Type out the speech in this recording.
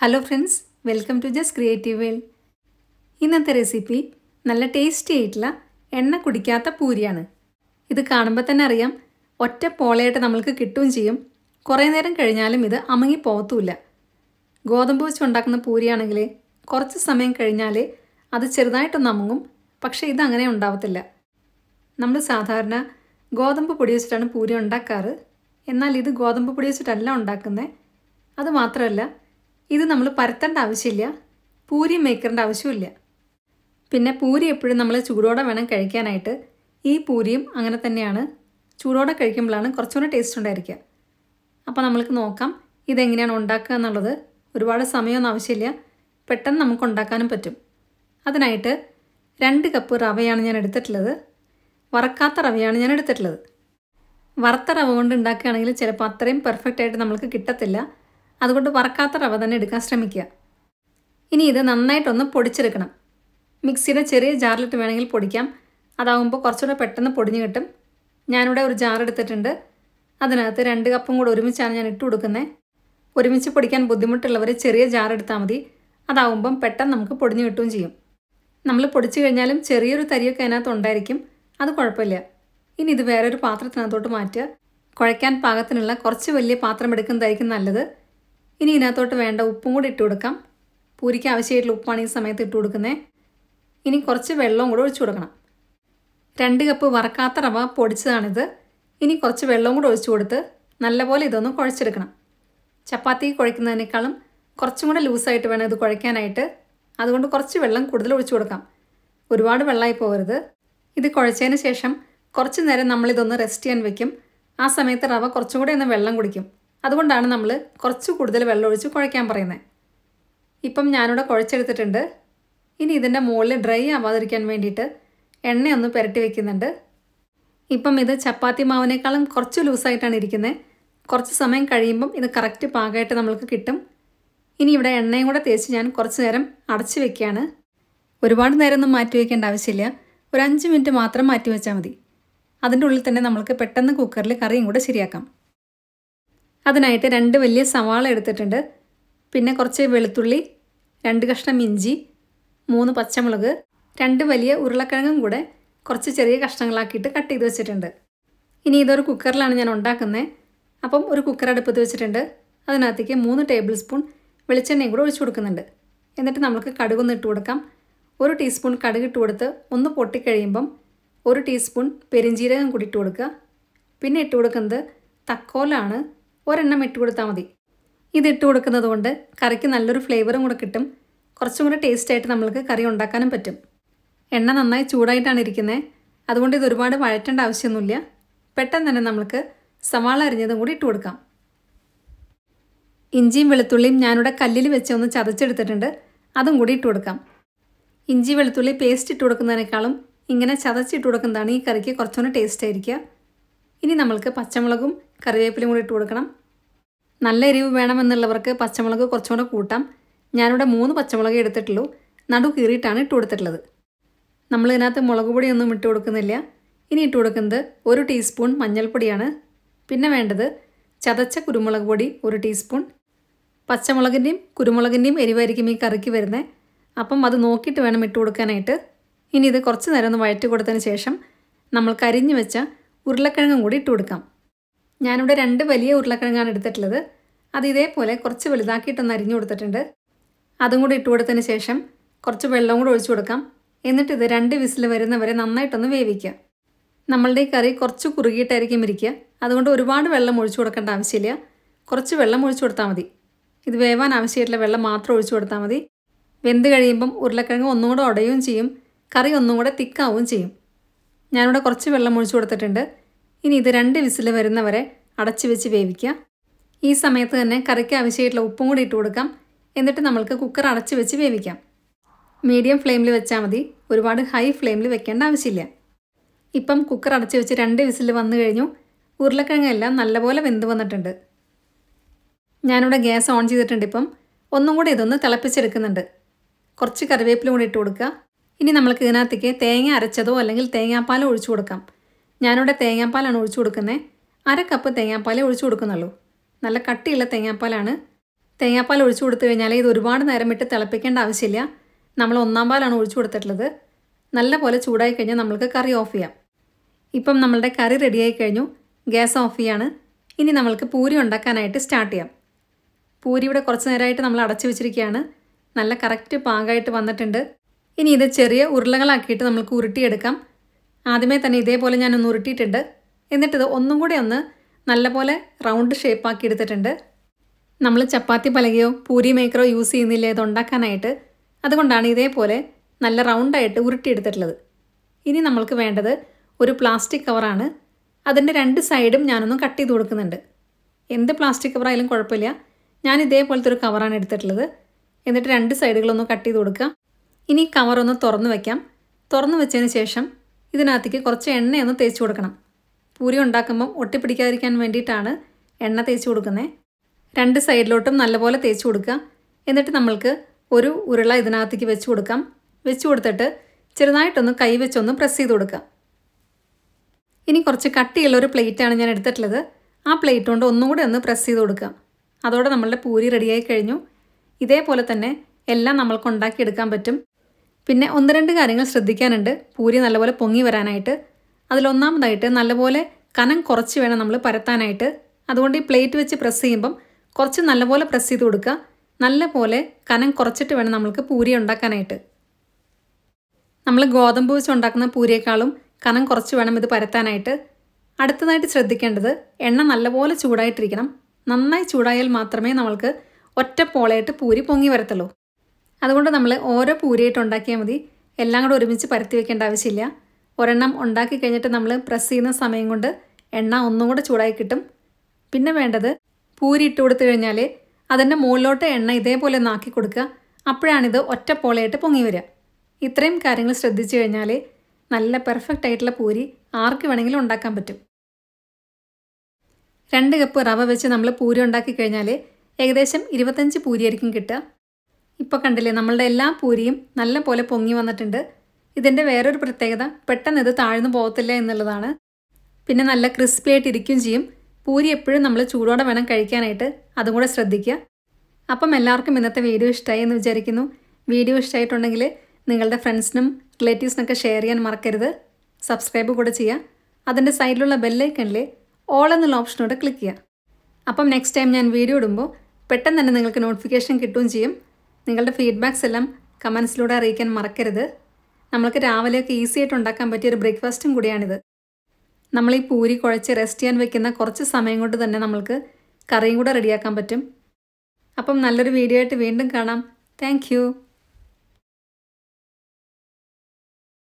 hello friends welcome to just creative world ഇന്നത്തെ recipe നല്ല tasty ആയിട്ടുള്ള എണ്ണ കുടിക്കാത്ത പൂരിയാണ് ഇത് കാണുമ്പോൾ തന്നെ അറിയാം ഒറ്റ പോളയായിട്ട് നമ്മൾക്ക് കിട്ടുകയും ചെയ്യും കുറേ നേരം കഴിഞ്ഞാലും ഇത് അമങ്ങി പോകത്തുമില്ല ഗോതമ്പ് വെച്ച് ഉണ്ടാക്കുന്ന പൂരിയാണെങ്കിൽ കുറച്ച് സമയം കഴിഞ്ഞാൽ അത് ചെറുതായിട്ടൊന്ന് അമങ്ങും പക്ഷേ ഇത് അങ്ങനെ ഉണ്ടാവത്തില്ല നമ്മൾ സാധാരണ ഗോതമ്പ് പൊടി വെച്ചിട്ടാണ് പൂരി ഉണ്ടാക്കാറ് എന്നാൽ ഇത് ഗോതമ്പ് പൊടി വെച്ചിട്ടല്ല ഉണ്ടാക്കുന്നത് അത് മാത്രമല്ല ഇത് നമ്മൾ പരത്തേണ്ട ആവശ്യമില്ല പൂരി മേക്കറിൻ്റെ ആവശ്യമില്ല പിന്നെ പൂരി എപ്പോഴും നമ്മൾ ചൂടോടെ വേണം കഴിക്കാനായിട്ട് ഈ പൂരിയും അങ്ങനെ തന്നെയാണ് ചൂടോടെ കഴിക്കുമ്പോഴാണ് കുറച്ചുകൂടെ ടേസ്റ്റ് ഉണ്ടായിരിക്കുക അപ്പോൾ നമ്മൾക്ക് നോക്കാം ഇതെങ്ങനെയാണ് ഉണ്ടാക്കുക എന്നുള്ളത് ഒരുപാട് സമയമൊന്നും ആവശ്യമില്ല പെട്ടെന്ന് നമുക്ക് ഉണ്ടാക്കാനും പറ്റും അതിനായിട്ട് രണ്ട് കപ്പ് റവയാണ് ഞാൻ എടുത്തിട്ടുള്ളത് വറക്കാത്ത റവയാണ് ഞാൻ എടുത്തിട്ടുള്ളത് വറുത്ത റവ കൊണ്ട് ഉണ്ടാക്കുകയാണെങ്കിൽ ചിലപ്പോൾ അത്രയും പെർഫെക്റ്റ് ആയിട്ട് നമ്മൾക്ക് കിട്ടത്തില്ല അതുകൊണ്ട് വറക്കാത്ത റവ തന്നെ എടുക്കാൻ ശ്രമിക്കുക ഇനി ഇത് നന്നായിട്ടൊന്ന് പൊടിച്ചെടുക്കണം മിക്സിയുടെ ചെറിയ ജാറിലിട്ട് വേണമെങ്കിൽ പൊടിക്കാം അതാകുമ്പോൾ കുറച്ചുകൂടെ പെട്ടെന്ന് പൊടിഞ്ഞ് കിട്ടും ഞാനിവിടെ ഒരു ജാർ എടുത്തിട്ടുണ്ട് അതിനകത്ത് രണ്ട് കപ്പും കൂടെ ഒരുമിച്ചാണ് ഞാൻ ഇട്ട് കൊടുക്കുന്നത് ഒരുമിച്ച് പൊടിക്കാൻ ബുദ്ധിമുട്ടുള്ളവർ ചെറിയ ജാർ എടുത്താൽ മതി അതാവുമ്പം പെട്ടെന്ന് നമുക്ക് പൊടിഞ്ഞ് കിട്ടുകയും ചെയ്യും നമ്മൾ പൊടിച്ചു കഴിഞ്ഞാലും ചെറിയൊരു തരിയൊക്കെ അതിനകത്ത് ഉണ്ടായിരിക്കും അത് കുഴപ്പമില്ല ഇനി ഇത് വേറൊരു പാത്രത്തിനകത്തോട്ട് മാറ്റുക കുഴയ്ക്കാൻ പാകത്തിനുള്ള കുറച്ച് വലിയ പാത്രം എടുക്കുന്നതായിരിക്കും നല്ലത് ഇനി ഇതിനകത്തോട്ട് വേണ്ട ഉപ്പും കൂടി ഇട്ട് കൊടുക്കാം പൂരിക്ക് ആവശ്യമായിട്ടുള്ള ഉപ്പാണ് ഈ സമയത്ത് ഇട്ട് കൊടുക്കുന്നത് ഇനി കുറച്ച് വെള്ളവും കൂടെ ഒഴിച്ചു കൊടുക്കണം രണ്ട് കപ്പ് വറക്കാത്ത റവ പൊടിച്ചതാണിത് ഇനി കുറച്ച് വെള്ളവും കൂടെ ഒഴിച്ചു കൊടുത്ത് നല്ലപോലെ ഇതൊന്ന് കുഴച്ചെടുക്കണം ചപ്പാത്തി കുഴക്കുന്നതിനേക്കാളും കുറച്ചും കൂടെ ലൂസായിട്ട് വേണം ഇത് കുഴയ്ക്കാനായിട്ട് അതുകൊണ്ട് കുറച്ച് വെള്ളം കൂടുതൽ ഒഴിച്ചു കൊടുക്കാം ഒരുപാട് വെള്ളമായി പോകരുത് ഇത് കുഴച്ചതിന് ശേഷം കുറച്ച് നേരം നമ്മളിതൊന്ന് റെസ്റ്റ് ചെയ്യാൻ വെക്കും ആ സമയത്ത് റവ കുറച്ചും കൂടെ ഒന്ന് വെള്ളം കുടിക്കും അതുകൊണ്ടാണ് നമ്മൾ കുറച്ച് കൂടുതൽ വെള്ളം ഒഴിച്ച് കുഴയ്ക്കാൻ പറയുന്നത് ഇപ്പം ഞാനിവിടെ കുഴച്ചെടുത്തിട്ടുണ്ട് ഇനി ഇതിൻ്റെ മുകളിൽ ഡ്രൈ ആവാതിരിക്കാൻ വേണ്ടിയിട്ട് എണ്ണയൊന്ന് പുരട്ടി വെക്കുന്നുണ്ട് ഇപ്പം ഇത് ചപ്പാത്തി മാവിനേക്കാളും കുറച്ച് ലൂസായിട്ടാണ് ഇരിക്കുന്നത് കുറച്ച് സമയം കഴിയുമ്പം ഇത് കറക്റ്റ് പാകമായിട്ട് നമ്മൾക്ക് കിട്ടും ഇനി ഇവിടെ എണ്ണയും കൂടെ തേച്ച് ഞാൻ കുറച്ച് നേരം അടച്ചു വെക്കുകയാണ് ഒരുപാട് നേരമൊന്നും മാറ്റി വയ്ക്കേണ്ട ആവശ്യമില്ല ഒരു അഞ്ച് മിനിറ്റ് മാത്രം മാറ്റി വെച്ചാൽ മതി അതിൻ്റെ ഉള്ളിൽ തന്നെ നമ്മൾക്ക് പെട്ടെന്ന് കുക്കറിൽ കറിയും കൂടെ ശരിയാക്കാം അതിനായിട്ട് രണ്ട് വലിയ സവാള എടുത്തിട്ടുണ്ട് പിന്നെ കുറച്ച് വെളുത്തുള്ളി രണ്ട് കഷ്ണം ഇഞ്ചി മൂന്ന് പച്ചമുളക് രണ്ട് വലിയ ഉരുളക്കിഴങ്ങും കൂടെ കുറച്ച് ചെറിയ കഷ്ണങ്ങളാക്കിയിട്ട് കട്ട് ചെയ്ത് വെച്ചിട്ടുണ്ട് ഇനി ഇതൊരു കുക്കറിലാണ് ഞാൻ ഉണ്ടാക്കുന്നത് അപ്പം ഒരു കുക്കർ അടുപ്പത്ത് വെച്ചിട്ടുണ്ട് അതിനകത്തേക്ക് മൂന്ന് ടേബിൾ സ്പൂൺ വെളിച്ചെണ്ണയും കൂടെ ഒഴിച്ചു കൊടുക്കുന്നുണ്ട് എന്നിട്ട് നമുക്ക് കടുകൊന്ന് ഇട്ട് കൊടുക്കാം ഒരു ടീസ്പൂൺ കടുക് ഇട്ട് കൊടുത്ത് ഒന്ന് പൊട്ടിക്കഴിയുമ്പം ഒരു ടീസ്പൂൺ പെരിഞ്ജീരകം കൂടി ഇട്ട് കൊടുക്കുക പിന്നെ ഇട്ട് കൊടുക്കുന്നത് തക്കോലാണ് ഒരെണ്ണം ഇട്ട് കൊടുത്താൽ മതി ഇത് ഇട്ട് കൊടുക്കുന്നത് കൊണ്ട് കറിക്ക് നല്ലൊരു ഫ്ലേവറും കൂടെ കിട്ടും കുറച്ചും കൂടെ ടേസ്റ്റായിട്ട് നമ്മൾക്ക് കറി ഉണ്ടാക്കാനും പറ്റും എണ്ണ നന്നായി ചൂടായിട്ടാണ് ഇരിക്കുന്നത് അതുകൊണ്ട് ഇത് ഒരുപാട് വഴറ്റേണ്ട ആവശ്യമൊന്നുമില്ല പെട്ടെന്ന് തന്നെ നമ്മൾക്ക് സവാള അരിഞ്ഞതും കൂടി ഇട്ട് കൊടുക്കാം ഇഞ്ചിയും വെളുത്തുള്ളിയും ഞാനിവിടെ കല്ലിൽ വെച്ച് ഒന്ന് ചതച്ചെടുത്തിട്ടുണ്ട് അതും കൂടി ഇട്ട് കൊടുക്കാം ഇഞ്ചി വെളുത്തുള്ളി പേസ്റ്റ് ഇട്ട് കൊടുക്കുന്നതിനേക്കാളും ഇങ്ങനെ ചതച്ചിട്ട് കൊടുക്കുന്നതാണ് ഈ കറിക്ക് കുറച്ചുകൂടി ടേസ്റ്റ് ആയിരിക്കുക ഇനി നമ്മൾക്ക് പച്ചമുളകും കറിവേപ്പിലയും കൂടി ഇട്ട് കൊടുക്കണം നല്ല എരിവ് വേണമെന്നുള്ളവർക്ക് പച്ചമുളക് കുറച്ചും കൂടെ കൂട്ടാം ഞാനിവിടെ മൂന്ന് പച്ചമുളക് എടുത്തിട്ടുള്ളൂ നടു കീറിയിട്ടാണ് ഇട്ട് കൊടുത്തിട്ടുള്ളത് നമ്മൾ ഇതിനകത്ത് മുളക് പൊടിയൊന്നും ഇട്ട് കൊടുക്കുന്നില്ല ഇനി ഇട്ട് കൊടുക്കുന്നത് ഒരു ടീസ്പൂൺ മഞ്ഞൾപ്പൊടിയാണ് പിന്നെ വേണ്ടത് ചതച്ച കുരുമുളക് പൊടി ഒരു ടീസ്പൂൺ പച്ചമുളകിൻ്റെയും കുരുമുളകിൻ്റെയും എരിവായിരിക്കും ഈ കറിക്ക് വരുന്നത് അപ്പം അത് നോക്കിയിട്ട് വേണം ഇട്ട് കൊടുക്കാനായിട്ട് ഇനി ഇത് കുറച്ച് നേരം ഒന്ന് വഴറ്റി കൊടുത്തതിന് ശേഷം നമ്മൾ കരിഞ്ഞു വെച്ച ഉരുളക്കിഴങ്ങും കൂടി ഇട്ട് കൊടുക്കാം ഞാനിവിടെ രണ്ട് വലിയ ഉരുളക്കിഴങ്ങാണ് എടുത്തിട്ടുള്ളത് അത് ഇതേപോലെ കുറച്ച് വലുതാക്കിയിട്ടൊന്ന് അരിഞ്ഞു കൊടുത്തിട്ടുണ്ട് അതും കൂടി ഇട്ട് കൊടുത്തതിന് ശേഷം കുറച്ച് വെള്ളം കൂടി ഒഴിച്ചു കൊടുക്കാം എന്നിട്ട് ഇത് രണ്ട് വിസിൽ വരുന്നവരെ നന്നായിട്ടൊന്ന് വേവിക്കുക നമ്മളുടെ ഈ കറി കുറച്ച് കുറുകിയിട്ടായിരിക്കും ഇരിക്കുക അതുകൊണ്ട് ഒരുപാട് വെള്ളം ഒഴിച്ചു കൊടുക്കേണ്ട ആവശ്യമില്ല കുറച്ച് വെള്ളം ഒഴിച്ചു കൊടുത്താൽ മതി ഇത് വേവാൻ ആവശ്യമായിട്ടുള്ള വെള്ളം മാത്രം ഒഴിച്ചു കൊടുത്താൽ മതി വെന്ത് കഴിയുമ്പം ഉരുളക്കിഴങ്ങ് ഒന്നും കൂടെ ഉടയുകയും ചെയ്യും കറി ഒന്നും കൂടെ തിക്കാവുകയും ചെയ്യും ഞാനിവിടെ കുറച്ച് വെള്ളം ഒഴിച്ചു കൊടുത്തിട്ടുണ്ട് ഇനി ഇത് രണ്ട് വിസിൽ വരുന്നവരെ അടച്ചു വെച്ച് വേവിക്കുക ഈ സമയത്ത് തന്നെ കറിക്ക് ആവശ്യമായിട്ടുള്ള ഉപ്പും കൂടി ഇട്ട് കൊടുക്കാം എന്നിട്ട് നമ്മൾക്ക് കുക്കർ അടച്ചു വെച്ച് വേവിക്കാം മീഡിയം ഫ്ലെയിമിൽ വെച്ചാൽ മതി ഒരുപാട് ഹൈ ഫ്ലെയിമിൽ വെക്കേണ്ട ആവശ്യമില്ല ഇപ്പം കുക്കർ അടച്ചു വെച്ച് രണ്ട് വിസിൽ വന്നു കഴിഞ്ഞു ഉരുളക്കിഴങ്ങെല്ലാം നല്ലപോലെ വെന്ത് വന്നിട്ടുണ്ട് ഞാനിവിടെ ഗ്യാസ് ഓൺ ചെയ്തിട്ടുണ്ട് ഇപ്പം ഒന്നും കൂടി ഇതൊന്ന് തിളപ്പിച്ചെടുക്കുന്നുണ്ട് കുറച്ച് കറിവേപ്പില കൂടി ഇട്ട് കൊടുക്കുക ഇനി നമ്മൾക്ക് ഇതിനകത്തേക്ക് തേങ്ങ അരച്ചതോ അല്ലെങ്കിൽ തേങ്ങാപ്പാലോ ഒഴിച്ചു കൊടുക്കാം ഞാനിവിടെ തേങ്ങാപ്പാലാണ് ഒഴിച്ചു കൊടുക്കുന്നത് അര കപ്പ് തേങ്ങാപ്പാലേ ഒഴിച്ചു കൊടുക്കുന്നുള്ളൂ നല്ല കട്ടിയുള്ള തേങ്ങാപ്പാലാണ് തേങ്ങാപ്പാൽ ഒഴിച്ചു കൊടുത്തു കഴിഞ്ഞാൽ ഇത് ഒരുപാട് നേരം ഇട്ട് തിളപ്പിക്കേണ്ട ആവശ്യമില്ല നമ്മൾ ഒന്നാം പാലാണ് ഒഴിച്ചു കൊടുത്തിട്ടുള്ളത് നല്ല പോലെ ചൂടായി കഴിഞ്ഞാൽ നമ്മൾക്ക് കറി ഓഫ് ചെയ്യാം ഇപ്പം നമ്മളുടെ കറി റെഡിയായി കഴിഞ്ഞു ഗ്യാസ് ഓഫ് ചെയ്യാണ് ഇനി നമ്മൾക്ക് പൂരി ഉണ്ടാക്കാനായിട്ട് സ്റ്റാർട്ട് ചെയ്യാം പൂരി ഇവിടെ കുറച്ച് നേരമായിട്ട് നമ്മൾ അടച്ചു വെച്ചിരിക്കുകയാണ് നല്ല കറക്റ്റ് പാകമായിട്ട് വന്നിട്ടുണ്ട് ഇനി ഇത് ചെറിയ ഉരുളകളാക്കിയിട്ട് നമുക്ക് ഉരുട്ടിയെടുക്കാം ആദ്യമേ തന്നെ ഇതേപോലെ ഞാനൊന്ന് ഉരുട്ടിയിട്ടുണ്ട് എന്നിട്ടിത് ഒന്നും കൂടി ഒന്ന് നല്ലപോലെ റൗണ്ട് ഷേപ്പാക്കി എടുത്തിട്ടുണ്ട് നമ്മൾ ചപ്പാത്തി പലകയോ പൂരി മേക്കറോ യൂസ് ചെയ്യുന്നില്ല ഇത് ഉണ്ടാക്കാനായിട്ട് അതുകൊണ്ടാണ് ഇതേപോലെ നല്ല റൗണ്ടായിട്ട് ഉരുട്ടിയെടുത്തിട്ടുള്ളത് ഇനി നമ്മൾക്ക് വേണ്ടത് ഒരു പ്ലാസ്റ്റിക് കവറാണ് അതിൻ്റെ രണ്ട് സൈഡും ഞാനൊന്ന് കട്ട് ചെയ്ത് കൊടുക്കുന്നുണ്ട് എന്ത് പ്ലാസ്റ്റിക് കവറായാലും കുഴപ്പമില്ല ഞാൻ ഇതേപോലത്തെ ഒരു കവറാണ് എടുത്തിട്ടുള്ളത് എന്നിട്ട് രണ്ട് സൈഡുകളൊന്ന് കട്ട് ചെയ്ത് കൊടുക്കുക ഇനി കവറൊന്ന് തുറന്ന് വയ്ക്കാം തുറന്ന് വെച്ചതിന് ശേഷം ഇതിനകത്തേക്ക് കുറച്ച് എണ്ണയൊന്ന് തേച്ച് കൊടുക്കണം പൂരി ഉണ്ടാക്കുമ്പം ഒട്ടിപ്പിടിക്കാതിരിക്കാൻ വേണ്ടിയിട്ടാണ് എണ്ണ തേച്ച് കൊടുക്കുന്നത് രണ്ട് സൈഡിലോട്ടും നല്ലപോലെ തേച്ച് കൊടുക്കുക എന്നിട്ട് നമ്മൾക്ക് ഒരു ഉരുള ഇതിനകത്തേക്ക് വെച്ച് കൊടുക്കാം വെച്ച് കൊടുത്തിട്ട് ചെറുതായിട്ടൊന്ന് കൈ വെച്ചൊന്ന് പ്രസ് ചെയ്ത് കൊടുക്കുക ഇനി കുറച്ച് കട്ടിയുള്ള ഒരു പ്ലേറ്റാണ് ഞാൻ എടുത്തിട്ടുള്ളത് ആ പ്ലേറ്റ് കൊണ്ട് ഒന്നും കൂടി ഒന്ന് പ്രസ് ചെയ്ത് കൊടുക്കുക അതോടെ നമ്മളുടെ പൂരി റെഡിയായി കഴിഞ്ഞു ഇതേപോലെ തന്നെ എല്ലാം നമ്മൾക്ക് ഉണ്ടാക്കിയെടുക്കാൻ പറ്റും പിന്നെ ഒന്ന് രണ്ട് കാര്യങ്ങൾ ശ്രദ്ധിക്കാനുണ്ട് പൂരി നല്ലപോലെ പൊങ്ങി വരാനായിട്ട് അതിലൊന്നാമതായിട്ട് നല്ലപോലെ കനം കുറച്ച് വേണം നമ്മൾ പരത്താനായിട്ട് അതുകൊണ്ട് ഈ പ്ലേറ്റ് വെച്ച് പ്രസ് ചെയ്യുമ്പം കുറച്ച് നല്ലപോലെ പ്രസ് ചെയ്ത് കൊടുക്കുക നല്ലപോലെ കനം കുറച്ചിട്ട് വേണം നമ്മൾക്ക് പൂരി ഉണ്ടാക്കാനായിട്ട് നമ്മൾ ഗോതമ്പ് വെച്ച് ഉണ്ടാക്കുന്ന പൂരിയേക്കാളും കനം കുറച്ച് വേണം ഇത് പരത്താനായിട്ട് അടുത്തതായിട്ട് ശ്രദ്ധിക്കേണ്ടത് എണ്ണ നല്ലപോലെ ചൂടായിട്ടിരിക്കണം നന്നായി ചൂടായാൽ മാത്രമേ നമ്മൾക്ക് ഒറ്റ പോളയായിട്ട് പൂരി പൊങ്ങി വരത്തുള്ളൂ അതുകൊണ്ട് നമ്മൾ ഓരോ പൂരിയായിട്ട് ഉണ്ടാക്കിയാൽ മതി എല്ലാം കൂടെ ഒരുമിച്ച് പരത്തി വെക്കേണ്ട ആവശ്യമില്ല ഒരെണ്ണം ഉണ്ടാക്കി കഴിഞ്ഞിട്ട് നമ്മൾ പ്രസ് ചെയ്യുന്ന സമയം കൊണ്ട് എണ്ണ ഒന്നും കൂടെ ചൂടായി കിട്ടും പിന്നെ വേണ്ടത് പൂരി ഇട്ട് കൊടുത്തു കഴിഞ്ഞാൽ അതിൻ്റെ മുകളിലോട്ട് എണ്ണ ഇതേപോലെ ഒന്ന് ആക്കി കൊടുക്കുക അപ്പോഴാണിത് ഒറ്റ പോളയായിട്ട് പൊങ്ങി വരിക ഇത്രയും കാര്യങ്ങൾ ശ്രദ്ധിച്ചു കഴിഞ്ഞാൽ നല്ല പെർഫെക്റ്റ് ആയിട്ടുള്ള പൂരി ആർക്ക് വേണമെങ്കിലും ഉണ്ടാക്കാൻ പറ്റും രണ്ട് കപ്പ് റവ വെച്ച് നമ്മൾ പൂരി ഉണ്ടാക്കി കഴിഞ്ഞാൽ ഏകദേശം ഇരുപത്തഞ്ച് പൂരിയായിരിക്കും കിട്ടുക ഇപ്പോൾ കണ്ടില്ലേ നമ്മളുടെ എല്ലാ പൂരിയും നല്ല പോലെ പൊങ്ങി വന്നിട്ടുണ്ട് ഇതിൻ്റെ വേറൊരു പ്രത്യേകത പെട്ടെന്ന് ഇത് താഴ്ന്നു പോകത്തില്ല എന്നുള്ളതാണ് പിന്നെ നല്ല ക്രിസ്പി ആയിട്ട് ഇരിക്കുകയും ചെയ്യും പൂരി എപ്പോഴും നമ്മൾ ചൂടോടെ വേണം കഴിക്കാനായിട്ട് അതും കൂടെ ശ്രദ്ധിക്കുക അപ്പം എല്ലാവർക്കും ഇന്നത്തെ വീഡിയോ ഇഷ്ടമായി എന്ന് വിചാരിക്കുന്നു വീഡിയോ ഇഷ്ടമായിട്ടുണ്ടെങ്കിൽ നിങ്ങളുടെ ഫ്രണ്ട്സിനും റിലേറ്റീവ്സിനൊക്കെ ഷെയർ ചെയ്യാൻ മറക്കരുത് സബ്സ്ക്രൈബ് കൂടെ ചെയ്യുക അതിൻ്റെ സൈഡിലുള്ള ബെല്ലൈക്കണിൽ ഓൾ എന്നുള്ള ഓപ്ഷനോടെ ക്ലിക്ക് ചെയ്യുക അപ്പം നെക്സ്റ്റ് ടൈം ഞാൻ വീഡിയോ ഇടുമ്പോൾ പെട്ടെന്ന് തന്നെ നിങ്ങൾക്ക് നോട്ടിഫിക്കേഷൻ കിട്ടുകയും ചെയ്യും നിങ്ങളുടെ ഫീഡ്ബാക്സ് എല്ലാം കമൻസിലൂടെ അറിയിക്കാൻ മറക്കരുത് നമ്മൾക്ക് രാവിലെയൊക്കെ ഈസി ആയിട്ട് ഉണ്ടാക്കാൻ പറ്റിയ ഒരു ബ്രേക്ക്ഫാസ്റ്റും കൂടിയാണിത് നമ്മൾ ഈ പൂരി കുഴച്ച് റെസ്റ്റ് ചെയ്യാൻ വെക്കുന്ന കുറച്ച് സമയം കൊണ്ട് തന്നെ നമ്മൾക്ക് കറിയും കൂടെ റെഡിയാക്കാൻ പറ്റും അപ്പം നല്ലൊരു വീഡിയോ ആയിട്ട് വീണ്ടും കാണാം താങ്ക്